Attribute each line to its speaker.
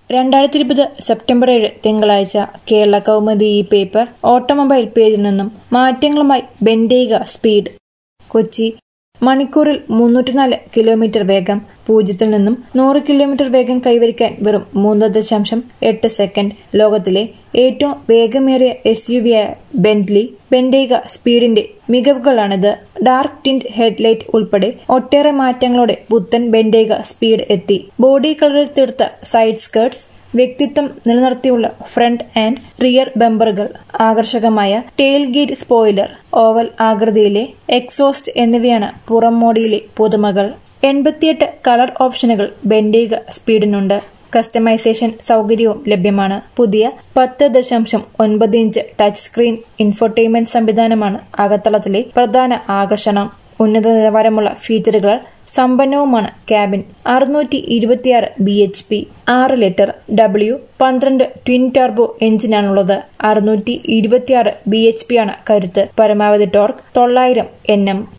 Speaker 1: രണ്ടായിരത്തി ഇരുപത് സെപ്റ്റംബർ ഏഴ് തിങ്കളാഴ്ച കേരള കൗമുദി ഈ പേപ്പർ ഓട്ടോമൊബൈൽ പേജിൽ നിന്നും മാറ്റങ്ങളുമായി ബെൻഡേഗ സ്പീഡ് കൊച്ചി മണിക്കൂറിൽ മുന്നൂറ്റിനാല് കിലോമീറ്റർ വേഗം പൂജ്യത്തിൽ നിന്നും നൂറ് കിലോമീറ്റർ വേഗം കൈവരിക്കാൻ വെറും മൂന്ന് ദശാംശം എട്ട് സെക്കൻഡ് ലോകത്തിലെ ഏറ്റവും വേഗമേറിയ എസ് യു വിയായ ബെന്റ്ലി ബെൻഡേഗ സ്പീഡിന്റെ മികവുകളാണിത് ഡാർക്ക് ടിന്റ് ഹെഡ്ലൈറ്റ് ഉൾപ്പെടെ ഒട്ടേറെ മാറ്റങ്ങളോടെ പുത്തൻ ബെൻഡേഗ സ്പീഡ് എത്തി ബോഡി കളറിൽ തീർത്ത സൈഡ് സ്കേർട്സ് വ്യക്തിത്വം നിലനിർത്തിയുള്ള ഫ്രണ്ട് ആൻഡ് റിയർ ബമ്പറുകൾ ആകർഷകമായ ടെയിൽ ഗേറ്റ് സ്പോയിലർ ഓവൽ ആകൃതിയിലെ എക്സോസ്റ്റ് എന്നിവയാണ് പുറം മോടിയിലെ പുതുമകൾ എൺപത്തിയെട്ട് കളർ ഓപ്ഷനുകൾ ബെൻഡേഗ സ്പീഡിനുണ്ട് കസ്റ്റമൈസേഷൻ സൗകര്യവും ലഭ്യമാണ് പുതിയ പത്ത് ദശാംശം ഒൻപത് ഇഞ്ച് ടച്ച് സ്ക്രീൻ ഇൻഫോർടൈൻമെന്റ് സംവിധാനമാണ് അകത്തളത്തിലെ പ്രധാന ആകർഷണം ഉന്നത നിലവാരമുള്ള ഫീച്ചറുകൾ സമ്പന്നവുമാണ് ക്യാബിൻ അറുന്നൂറ്റി ഇരുപത്തിയാറ് ബി എച്ച് പി ആറ് ലിറ്റർ ഡബ്ല്യു പന്ത്രണ്ട് ട്വിൻ ടർബോ എഞ്ചിനാണുള്ളത് അറുന്നൂറ്റി ഇരുപത്തിയാറ് ബി എച്ച് പി ആണ് കരുത്ത് പരമാവധി ടോർക്ക് തൊള്ളായിരം എൻ എം